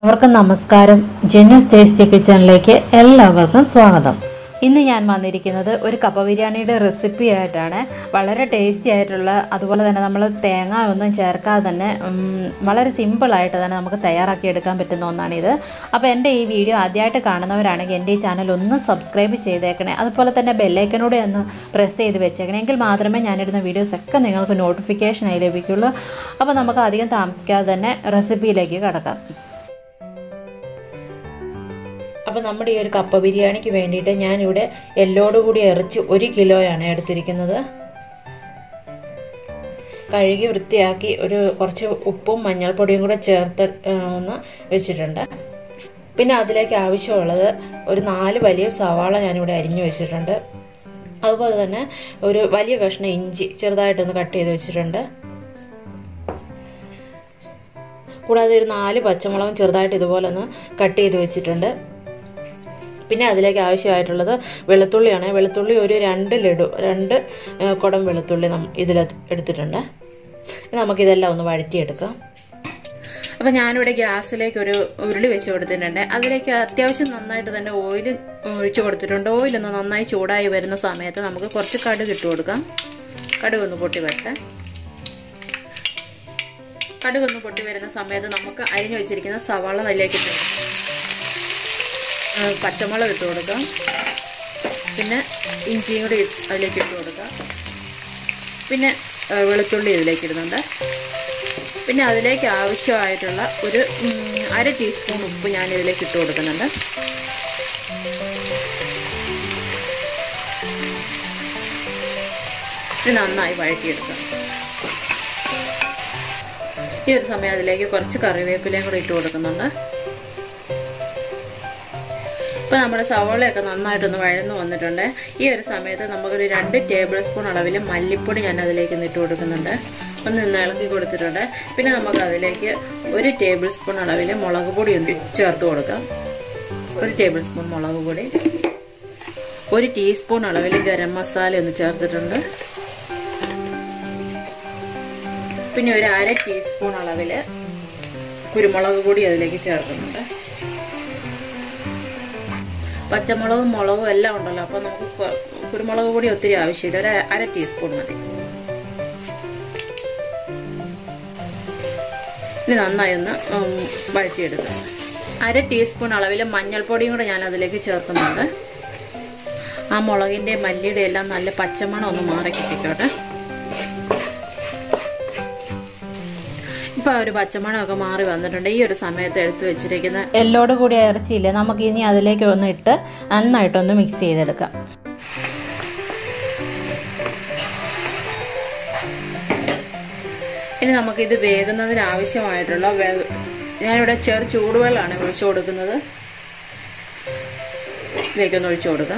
എല്ലാവർക്കും നമസ്കാരം ജെന്യൂസ് ടേസ്റ്റി കിച്ചണിലേക്ക് എല്ലാവർക്കും സ്വാഗതം ഇന്ന് ഞാൻ വന്നിരിക്കുന്നത് ഒരു കപ്പ ബിരിയാണിയുടെ റെസിപ്പി ആയിട്ടാണ് വളരെ ടേസ്റ്റി ആയിട്ടുള്ള അതുപോലെ തന്നെ നമ്മൾ തേങ്ങ ഒന്നും ചേർക്കാതെ തന്നെ ഉം, വളരെ സിമ്പിളായിട്ട് തന്നെ നമുക്ക് തയ്യാറാക്കി എടുക്കാൻ പറ്റുന്ന ഒന്നാണിത് അപ്പോൾ എൻ്റെ ഈ വീഡിയോ ആദ്യമായിട്ട് കാണുന്നവരാണെങ്കിൽ എൻ്റെ ഈ ചാനൽ ഒന്ന് സബ്സ്ക്രൈബ് ചെയ്തേക്കണേ അതുപോലെ തന്നെ ബെല്ലൈക്കനൂടെ ഒന്ന് പ്രസ് ചെയ്ത് വെച്ചേക്കണേ എങ്കിൽ മാത്രമേ ഞാനിടുന്ന വീഡിയോസ് ഒക്കെ നിങ്ങൾക്ക് നോട്ടിഫിക്കേഷനായി ലഭിക്കുള്ളൂ അപ്പോൾ നമുക്ക് അധികം താമസിക്കാതെ തന്നെ റെസിപ്പിയിലേക്ക് കടക്കാം അപ്പോൾ നമ്മുടെ ഈ ഒരു കപ്പ ബിരിയാണിക്ക് വേണ്ടിയിട്ട് ഞാനിവിടെ എല്ലോട് കൂടി ഇറച്ചി ഒരു കിലോയാണ് എടുത്തിരിക്കുന്നത് കഴുകി വൃത്തിയാക്കി ഒരു കുറച്ച് ഉപ്പും മഞ്ഞൾപ്പൊടിയും കൂടെ ചേർത്ത് ആ, ഒന്ന് വെച്ചിട്ടുണ്ട് പിന്നെ അതിലേക്ക് ആവശ്യമുള്ളത് ഒരു നാല് വലിയ സവാള ഞാനിവിടെ അരിഞ്ഞു വെച്ചിട്ടുണ്ട് അതുപോലെ തന്നെ ഒരു വലിയ കഷ്ണം ഇഞ്ചി ചെറുതായിട്ടൊന്ന് കട്ട് ചെയ്ത് വെച്ചിട്ടുണ്ട് കൂടാതെ ഒരു നാല് പച്ചമുളകും ചെറുതായിട്ട് ഇതുപോലെ ഒന്ന് കട്ട് ചെയ്ത് വെച്ചിട്ടുണ്ട് പിന്നെ അതിലേക്ക് ആവശ്യമായിട്ടുള്ളത് വെളുത്തുള്ളിയാണ് വെളുത്തുള്ളി ഒരു രണ്ട് ലഡു രണ്ട് ഏ, കുടം വെളുത്തുള്ളി നം ഇതിൽ എടുത്തിട്ടുണ്ട് ഇനി നമുക്കിതെല്ലാം ഒന്ന് വഴറ്റിയെടുക്കാം അപ്പോൾ ഞാനിവിടെ ഗ്യാസിലേക്ക് ഒരു ഉരുളി വെച്ച് കൊടുത്തിട്ടുണ്ട് അതിലേക്ക് അത്യാവശ്യം നന്നായിട്ട് തന്നെ ഓയിൽ ഒഴിച്ചു കൊടുത്തിട്ടുണ്ട് ഓയിലൊന്ന് നന്നായി ചൂടായി വരുന്ന സമയത്ത് നമുക്ക് കുറച്ച് കടുക് ഇട്ട് കൊടുക്കാം കടുക് ഒന്ന് പൊട്ടി വരട്ടെ കടുക് ഒന്ന് പൊട്ടി വരുന്ന സമയത്ത് നമുക്ക് അരിഞ്ഞു വെച്ചിരിക്കുന്ന സവാള അതിലേക്ക് ഇട്ട് കൊടുക്കാം. ആ, പച്ചമുളക് ഇട്ട് കൊടുക്കാം പിന്നെ ഇഞ്ചിയും കൂടി ഇ- അതിലേക്ക് ഇട്ട് കൊടുക്കാം പിന്നെ ആ, വെളുത്തുള്ളി ഇതിലേക്ക് ഇടുന്നുണ്ട് പിന്നെ അതിലേക്ക് ആവശ്യമായിട്ടുള്ള ഒരു ഉം, അര ടീസ്പൂൺ ഉപ്പ് ഞാൻ ഇതിലേക്ക് ഇട്ട് കൊടുക്കുന്നുണ്ട് ഇത് നന്നായി വഴറ്റിയെടുക്കാം ഈ ഒരു സമയം അതിലേക്ക് കുറച്ച് കറിവേപ്പിലയും കൂടി ഇട്ട് കൊടുക്കുന്നുണ്ട് ഇപ്പോൾ നമ്മുടെ സവോളയൊക്കെ നന്നായിട്ടൊന്ന് വഴന്നു വന്നിട്ടുണ്ട് ഈ ഒരു സമയത്ത് നമുക്കൊരു രണ്ട് ടേബിൾ സ്പൂൺ അളവിൽ മല്ലിപ്പൊടി ഞാൻ അതിലേക്ക് ഇട്ട് കൊടുക്കുന്നുണ്ട് ഒന്ന് നിന്ന് ഇളക്കി കൊടുത്തിട്ടുണ്ട് പിന്നെ നമുക്ക് അതിലേക്ക് ഒരു ടേബിൾ സ്പൂൺ അളവിൽ മുളക് പൊടി ഒന്ന് ചേർത്ത് കൊടുക്കാം ഒരു ടേബിൾ സ്പൂൺ മുളക് പൊടി ഒരു ടീസ്പൂൺ അളവിൽ ഗരം മസാല ഒന്ന് ചേർത്തിട്ടുണ്ട് പിന്നെ ഒരു അര ടീസ്പൂൺ അളവിൽ കുരുമുളക് പൊടി അതിലേക്ക് ചേർക്കുന്നുണ്ട് പച്ചമുളകും മുളകും എല്ലാം ഉണ്ടല്ലോ അപ്പോൾ നമുക്ക് കൊ- കുരുമുളക് പൊടി ഒത്തിരി ആവശ്യമില്ല ഒരു അര ടീസ്പൂൺ മതി ഇനി നന്നായി ഒന്ന് ഉം, വഴറ്റിയെടുക്കുക അര ടീസ്പൂൺ അളവിൽ മഞ്ഞൾപ്പൊടിയും കൂടെ ഞാൻ അതിലേക്ക് ചേർക്കുന്നുണ്ട് ആ മുളകിൻ്റെ മല്ലിയുടെ എല്ലാം നല്ല പച്ചമണം ഒന്ന് മാറി കിട്ടിക്കോട്ടെ ഇപ്പൊ ഒരു പച്ചമണമൊക്കെ മാറി വന്നിട്ടുണ്ട് ഈ ഒരു സമയത്ത് എടുത്തു വെച്ചിരിക്കുന്ന എല്ലോട് കൂടിയ ഇറച്ചിയില്ലേ നമുക്ക് ഇനി അതിലേക്ക് ഒന്ന് ഇട്ട് നന്നായിട്ടൊന്ന് മിക്സ് ചെയ്തെടുക്കാം ഇനി നമുക്കിത് വേകുന്നതിന് ആവശ്യമായിട്ടുള്ള വെ- ഞാനിവിടെ ചെറു ചൂടുവെള്ളമാണ് ഒഴിച്ചു കൊടുക്കുന്നത് ഇതിലേക്കൊന്ന് ഒഴിച്ചു കൊടുക്കാം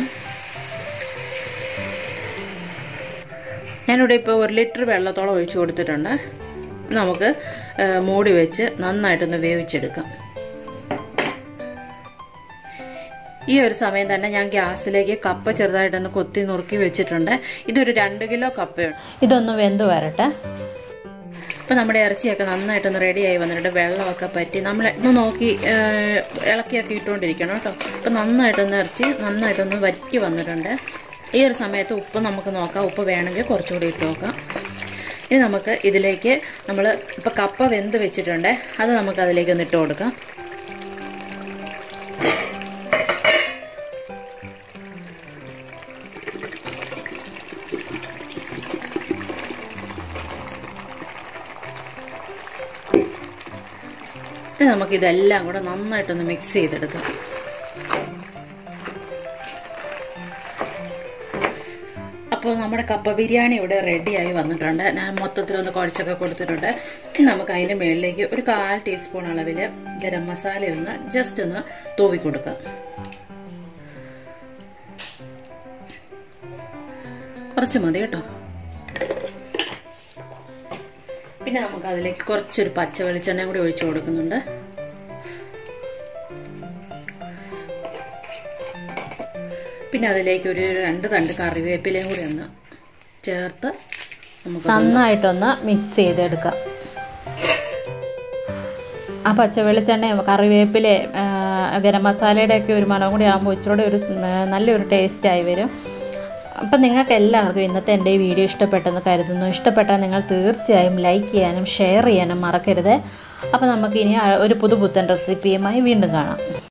ഞാനിവിടെ ഇപ്പോൾ ഒരു ലിറ്റർ വെള്ളത്തോളം ഒഴിച്ചു കൊടുത്തിട്ടുണ്ട് നമുക്ക് ആ, മൂടി വെച്ച് നന്നായിട്ടൊന്ന് വേവിച്ചെടുക്കാം ഈ ഒരു സമയം തന്നെ ഞാൻ ഗ്യാസിലേക്ക് കപ്പ ചെറുതായിട്ടൊന്ന് കൊത്തി നുറുക്കി വെച്ചിട്ടുണ്ട് ഇതൊരു രണ്ട് കിലോ കപ്പയാണ് ഇതൊന്ന് വെന്ത് വരട്ടെ ഇപ്പം നമ്മുടെ ഇറച്ചിയൊക്കെ നന്നായിട്ടൊന്ന് റെഡിയായി വന്നിട്ടുണ്ട് വെള്ളമൊക്കെ പറ്റി നമ്മൾ ഒന്ന് നോക്കി ആ, ഇളക്കിയൊക്കെ ഇട്ടുകൊണ്ടിരിക്കണം കേട്ടോ അപ്പം നന്നായിട്ടൊന്ന് ഇറച്ചി നന്നായിട്ടൊന്ന് വറ്റി വന്നിട്ടുണ്ട് ഈ ഒരു സമയത്ത് ഉപ്പ് നമുക്ക് നോക്കാം ഉപ്പ് വേണമെങ്കിൽ കുറച്ചുകൂടി ഇട്ട് നോക്കാം ഇനി നമുക്ക് ഇതിലേക്ക് നമ്മൾ ഇപ്പോൾ കപ്പ വെന്ത് വെച്ചിട്ടുണ്ട് അത് നമുക്ക് അതിലേക്ക് ഒന്ന് ഇട്ട് കൊടുക്കാം ഇനി നമുക്ക് ഇതെല്ലാം കൂടെ നന്നായിട്ടൊന്ന് മിക്സ് ചെയ്തെടുക്കാം അപ്പോൾ നമ്മുടെ കപ്പ ബിരിയാണി ഇവിടെ റെഡിയായി വന്നിട്ടുണ്ട് ഞാൻ മൊത്തത്തിലൊന്ന് കുഴച്ചൊക്കെ കൊടുത്തിട്ടുണ്ട് ഇനി നമുക്ക് അതിൻ്റെ മുകളിലേക്ക് ഒരു കാൽ ടീസ്പൂൺ അളവിൽ ഗരം മസാല ഒന്ന് ജസ്റ്റ് ഒന്ന് തൂവി കൊടുക്കാം കുറച്ച് മതി കേട്ടോ പിന്നെ നമുക്ക് അതിലേക്ക് കുറച്ചൊരു പച്ച വെളിച്ചെണ്ണ കൂടി ഒഴിച്ചു കൊടുക്കുന്നുണ്ട് പിന്നെ അതിലേക്ക് ഒരു രണ്ട് തണ്ട് കറിവേപ്പിലയും കൂടി ഒന്ന് ചേർത്ത് നമുക്ക് നന്നായിട്ടൊന്ന് മിക്സ് ചെയ്തെടുക്കാം ആ പച്ച വെളിച്ചെണ്ണയും കറിവേപ്പില ഗരം മസാലയുടെ ഒക്കെ ഒരു മണം കൂടി ആകുമ്പോൾ ഇച്ചിരി ഒരു സ്മ- നല്ലൊരു ടേസ്റ്റായി വരും അപ്പം നിങ്ങൾക്ക് എല്ലാവർക്കും ഇന്നത്തെ എൻ്റെ ഈ വീഡിയോ ഇഷ്ടപ്പെട്ടെന്ന് കരുതുന്നു ഇഷ്ടപ്പെട്ടാൽ നിങ്ങൾ തീർച്ചയായും ലൈക്ക് ചെയ്യാനും ഷെയർ ചെയ്യാനും മറക്കരുത് അപ്പോൾ നമുക്കിനി ഒരു പുതുപുത്തൻ റെസിപ്പിയുമായി വീണ്ടും കാണാം